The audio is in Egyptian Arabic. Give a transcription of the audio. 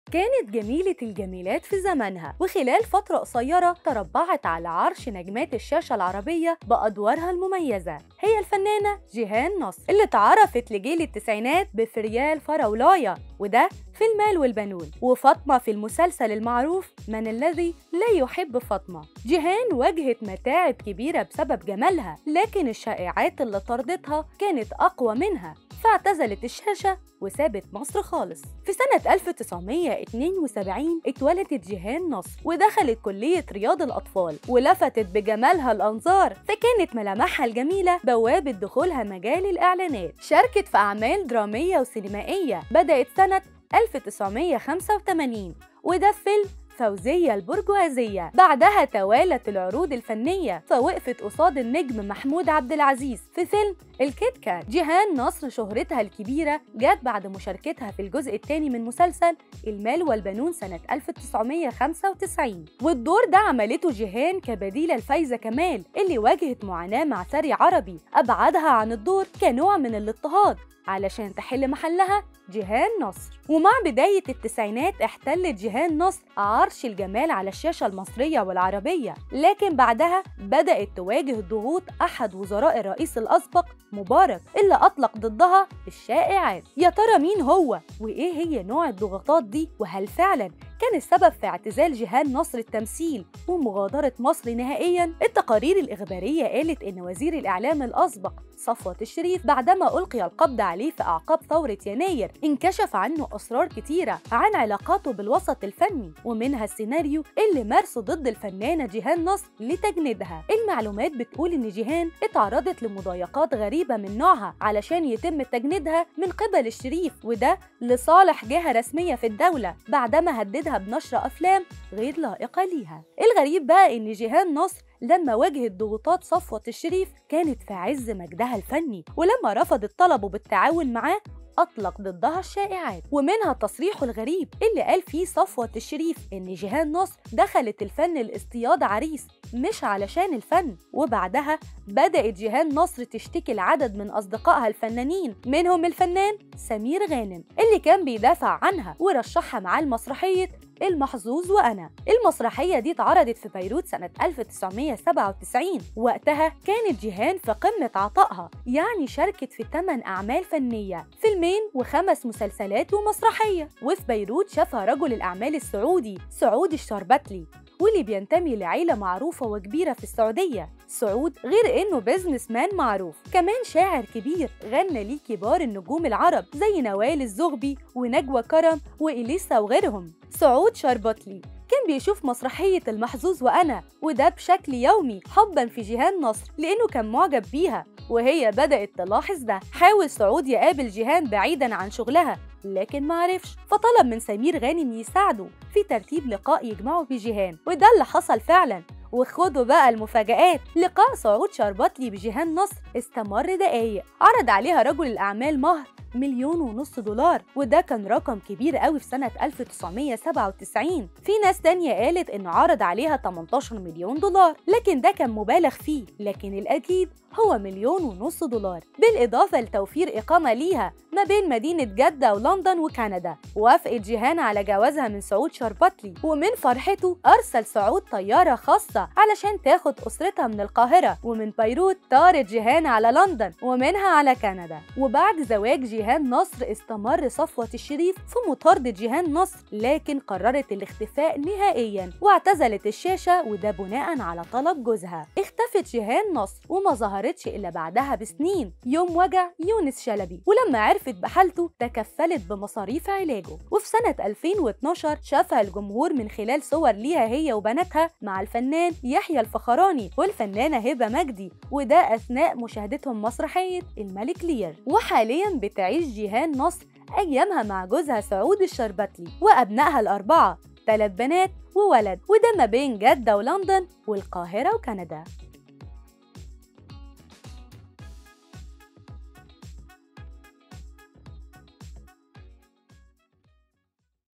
كانت جميلة الجميلات في زمانها وخلال فترة قصيرة تربعت على عرش نجمات الشاشة العربية بأدوارها المميزة هي الفنانة جيهان نصر اللي تعرفت لجيل التسعينات بفريال فراولايا وده في المال والبنون وفاطمة في المسلسل المعروف من الذي لا يحب فاطمة جيهان واجهت متاعب كبيرة بسبب جمالها لكن الشائعات اللي طردتها كانت أقوى منها فاعتزلت الشاشة وسابت مصر خالص في سنة 1972 اتولدت جيهان نصر ودخلت كلية رياض الأطفال ولفتت بجمالها الأنظار فكانت ملامحها الجميلة بوابة دخولها مجال الإعلانات شاركت في أعمال درامية وسينمائية بدأت سنة 1985 وده فيلم فوزية البرجوازية بعدها توالت العروض الفنية فوقفت قصاد النجم محمود عبد العزيز في فيلم الكيت كات جيهان نصر شهرتها الكبيرة جت بعد مشاركتها في الجزء الثاني من مسلسل المال والبنون سنة 1995 والدور ده عملته جيهان كبديلة لفايزة كمال اللي واجهت معاناة مع ثري عربي أبعدها عن الدور كنوع من الاضطهاد علشان تحل محلها جيهان نصر ومع بداية التسعينات احتلت جيهان نصر عرش الجمال على الشاشة المصرية والعربية لكن بعدها بدأت تواجه ضغوط أحد وزراء الرئيس الأسبق مبارك اللي أطلق ضدها الشائعات يا ترى مين هو وإيه هي نوع الضغوطات دي وهل فعلا كان السبب في اعتزال جيهان نصر التمثيل ومغادرة مصر نهائيا التقارير الإخبارية قالت إن وزير الإعلام الأسبق صفوة الشريف بعدما ألقي القبض عليه في أعقاب ثورة يناير انكشف عنه أسرار كتيرة عن علاقاته بالوسط الفني ومنها السيناريو اللي مارسه ضد الفنانة جيهان نصر لتجنيدها المعلومات بتقول إن جيهان اتعرضت لمضايقات غريبة من نوعها علشان يتم تجنيدها من قبل الشريف وده لصالح جهة رسمية في الدولة بعدما هددها بنشر أفلام غير لائقة ليها الغريب بقى إن جيهان نصر لما واجهت ضغوطات صفوة الشريف كانت في عز مجدها الفني ولما رفضت طلبه بالتعاون معاه أطلق ضدها الشائعات ومنها تصريحه الغريب اللي قال فيه صفوة الشريف إن جيهان نصر دخلت الفن لاصطياد عريس مش علشان الفن وبعدها بدأت جيهان نصر تشتكي لعدد من أصدقائها الفنانين منهم الفنان سمير غانم اللي كان بيدافع عنها ورشحها معاه لمسرحية المحظوظ وأنا المسرحية دي اتعرضت في بيروت سنة 1997 وقتها كانت جيهان في قمة عطائها يعني شاركت في 8 أعمال فنية فيلمين وخمس مسلسلات ومسرحية وفي بيروت شافها رجل الأعمال السعودي سعود الشربتلي واللي بينتمي لعيلة معروفة وكبيرة في السعودية سعود غير إنه بيزنس مان معروف كمان شاعر كبير غنى ليه كبار النجوم العرب زي نوال الزغبي ونجوى كرم وإليسا وغيرهم سعود شربتلي كان بيشوف مسرحية المحظوظ وأنا وده بشكل يومي حبا في جيهان نصر لأنه كان معجب بيها وهي بدأت تلاحظ ده حاول سعود يقابل جيهان بعيدا عن شغلها لكن معرفش فطلب من سمير غانم يساعده في ترتيب لقاء يجمعه بجيهان وده اللي حصل فعلا وخدوا بقى المفاجآت لقاء سعود شربتلي بجيهان نصر استمر دقايق عرض عليها رجل الأعمال مهر مليون ونص دولار وده كان رقم كبير قوي في سنة 1997 في ناس تانية قالت إنه عرض عليها 18 مليون دولار لكن ده كان مبالغ فيه لكن الأكيد هو مليون ونص دولار بالإضافة لتوفير إقامة ليها ما بين مدينة جدة ولندن وكندا وافقت جيهان على جوازها من سعود شربتلي ومن فرحته أرسل سعود طيارة خاصة علشان تاخد أسرتها من القاهرة ومن بيروت طارت جيهان على لندن ومنها على كندا وبعد زواج جيهان نصر استمر صفوة الشريف في مطاردة جيهان نصر لكن قررت الاختفاء نهائيا واعتزلت الشاشة وده بناء على طلب جوزها اختفت جيهان نصر وما ظهرتش إلا بعدها بسنين يوم وجع يونس شلبي ولما عرفت بحالته تكفلت بمصاريف علاجه وفي سنة 2012 شافها الجمهور من خلال صور ليها هي وبناتها مع الفنان يحيى الفخراني والفنانة هبة مجدي وده أثناء مشاهدتهم مسرحية الملك لير وحاليا بتعيش جيهان نصر أيامها مع جوزها سعود الشربتلي وأبنائها الأربعة ثلاث بنات وولد وده ما بين جدة ولندن والقاهرة وكندا